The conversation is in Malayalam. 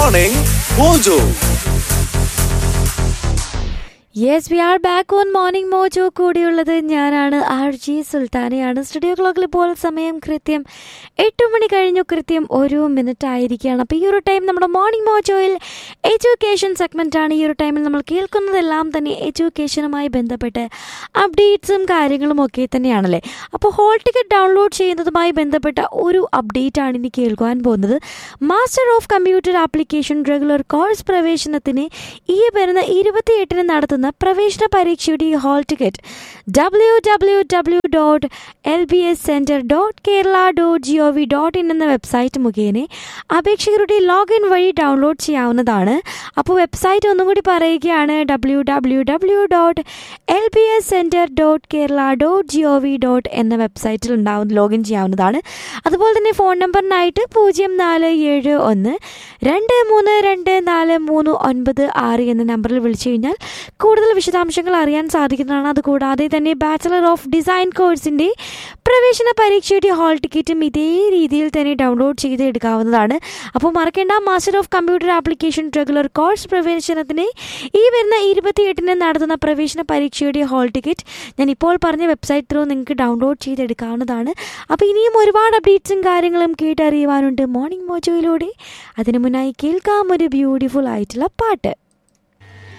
Morning Mojo. Yes we are back on morning mojo കൂടിയുള്ളത് ഞാനാണ് ആർ ജി സുൽത്താനയാണ് സ്റ്റുഡിയോ ക്ലോക്കിൽ ഇപ്പോൾ സമയം കൃത്യം എട്ട് മണി കഴിഞ്ഞു കൃത്യം ഒരു മിനിറ്റ് ആയിരിക്കുകയാണ് അപ്പോൾ ഈ ഒരു ടൈം നമ്മുടെ മോർണിംഗ് മോജോയിൽ എഡ്യൂക്കേഷൻ സെഗ്മെൻ്റ് ആണ് ഈ ഒരു ടൈമിൽ നമ്മൾ കേൾക്കുന്നതെല്ലാം തന്നെ എഡ്യൂക്കേഷനുമായി ബന്ധപ്പെട്ട് അപ്ഡേറ്റ്സും കാര്യങ്ങളും ഒക്കെ തന്നെയാണല്ലേ അപ്പോൾ ഹോൾ ടിക്കറ്റ് ഡൗൺലോഡ് ചെയ്യുന്നതുമായി ബന്ധപ്പെട്ട ഒരു അപ്ഡേറ്റ് ആണ് ഇനി കേൾക്കുവാൻ പോകുന്നത് master of computer application regular course പ്രവേശനത്തിന് ഈ വരുന്ന ഇരുപത്തിയെട്ടിന് നടത്തുന്ന പ്രവേശന പരീക്ഷയുടെ hall ticket W W W dot L B S centre dot Kerala dot G O V dot in എന്ന വെബ്സൈറ്റ് മുഖേന അപേക്ഷകരുടെ ലോഗിൻ വഴി ഡൗൺലോഡ് ചെയ്യാവുന്നതാണ് അപ്പോൾ വെബ്സൈറ്റ് ഒന്നും കൂടി പറയുകയാണ് W W W dot L B S centre dot Kerala dot G O V dot എന്ന വെബ്സൈറ്റിൽ ഉണ്ടാവുന്ന ലോഗിൻ ചെയ്യാവുന്നതാണ് അതുപോലെ തന്നെ ഫോൺ നമ്പറിനായിട്ട് പൂജ്യം നാല് ഏഴ് ഒന്ന് രണ്ട് മൂന്ന് രണ്ട് നാല് മൂന്ന് ഒൻപത് ആറ് എന്ന നമ്പറിൽ വിളിച്ചു കഴിഞ്ഞാൽ കൂടുതൽ വിശദാംശങ്ങൾ അറിയാൻ സാധിക്കുന്നതാണ് അതുകൂടാതെ തന്നെ ബാച്ചലർ ഓഫ് ഡിസൈൻ കോഴ്സിൻ്റെ പ്രവേശന പരീക്ഷയുടെ ഹാൾ ടിക്കറ്റും ഇതേ രീതിയിൽ തന്നെ ഡൗൺലോഡ് ചെയ്ത് എടുക്കാവുന്നതാണ് അപ്പോൾ മറക്കേണ്ട master of computer application regular course പ്രവേശനത്തിന് ഈ വരുന്ന ഇരുപത്തിയെട്ടിന് നടത്തുന്ന പ്രവേശന പരീക്ഷയുടെ ഹാൾ ടിക്കറ്റ് ഞാൻ ഇപ്പോൾ പറഞ്ഞ വെബ്സൈറ്റ് ത്രൂ നിങ്ങൾക്ക് ഡൗൺലോഡ് ചെയ്തെടുക്കാവുന്നതാണ് അപ്പോൾ ഇനിയും ഒരുപാട് അപ്ഡേറ്റ്സും കാര്യങ്ങളും കേട്ടറിയുവാനുണ്ട് മോർണിംഗ് മോജോയിലൂടെ അതിനു മുന്നായി കേൾക്കാം ഒരു ബ്യൂട്ടിഫുൾ ആയിട്ടുള്ള പാട്ട്